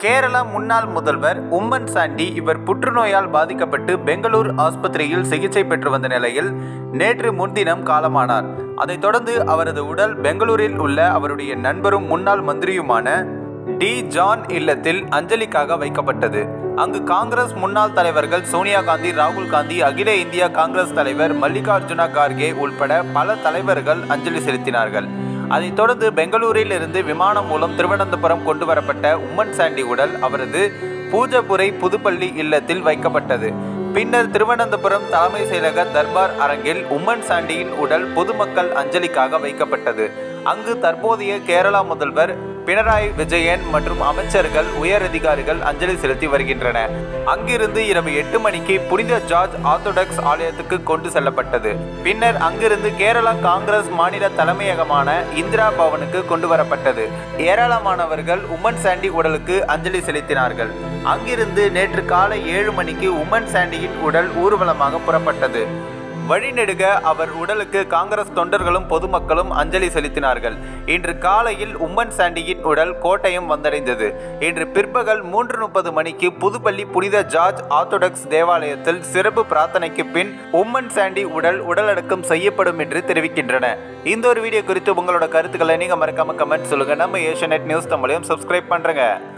கேரளா முன்னாள் முதல்வர் உம்மன் சாண்டி இவர் புற்றுநோயால் பாதிக்கப்பட்டு பெங்களூர் ஆஸ்பத்திரியில் சிகிச்சை பெற்று வந்த நிலையில் நேற்று முன்தினம் காலமானார் அதைத் தொடர்ந்து அவரது உடல் பெங்களூரில் உள்ள அவருடைய நண்பரும் முன்னாள் மந்திரியுமான டி ஜான் இல்லத்தில் அஞ்சலிக்காக வைக்கப்பட்டது அங்கு காங்கிரஸ் முன்னாள் தலைவர்கள் சோனியா காந்தி ராகுல் காந்தி அகில இந்திய காங்கிரஸ் தலைவர் மல்லிகார்ஜுன கார்கே உள்பட பல தலைவர்கள் அஞ்சலி செலுத்தினார்கள் அதைத் தொடர்ந்து பெங்களூரில் இருந்து விமானம் மூலம் திருவனந்தபுரம் கொண்டு வரப்பட்ட உம்மன் சாண்டி உடல் அவரது பூஜபுரை புதுப்பள்ளி இல்லத்தில் வைக்கப்பட்டது பின்னர் திருவனந்தபுரம் தலைமை செயலக தர்பார் அரங்கில் உம்மன் சாண்டியின் உடல் பொதுமக்கள் அஞ்சலிக்காக வைக்கப்பட்டது அங்கு தற்போதைய கேரளா முதல்வர் பினராயி விஜயன் மற்றும் அமைச்சர்கள் உயர் அதிகாரிகள் அஞ்சலி செலுத்தி வருகின்றனர் அங்கிருந்து இரவு எட்டு மணிக்கு புனித ஜார்ஜ் ஆர்த்தோடாக்ஸ் ஆலயத்துக்கு கொண்டு செல்லப்பட்டது பின்னர் அங்கிருந்து கேரளா காங்கிரஸ் மாநில தலைமையகமான இந்திரா பவனுக்கு கொண்டு வரப்பட்டது ஏராளமானவர்கள் உம்மன் சாண்டி உடலுக்கு அஞ்சலி செலுத்தினார்கள் அங்கிருந்து நேற்று காலை ஏழு மணிக்கு உம்மன் சாண்டியின் உடல் ஊர்வலமாக புறப்பட்டது வழிநெடுக அவர் உடலுக்கு காங்கிரஸ் தொண்டர்களும் பொதுமக்களும் அஞ்சலி செலுத்தினார்கள் இன்று காலையில் உம்மன் சாண்டியின் உடல் கோட்டயம் வந்தடைந்தது இன்று பிற்பகல் மூன்று முப்பது மணிக்கு புதுப்பள்ளி புனித ஜார்ஜ் ஆர்த்தோடாக்ஸ் தேவாலயத்தில் சிறப்பு பிரார்த்தனைக்கு பின் உம்மன் சாண்டி உடல் உடலடக்கம் செய்யப்படும் என்று தெரிவிக்கின்றன இந்த ஒரு வீடியோ குறித்து உங்களோட கருத்துக்களை நீங்க மறக்காம கமெண்ட் சொல்லுங்க நம்ம ஏஷியநெட் நியூஸ் தமிழையும் சப்ஸ்கிரைப் பண்றேங்க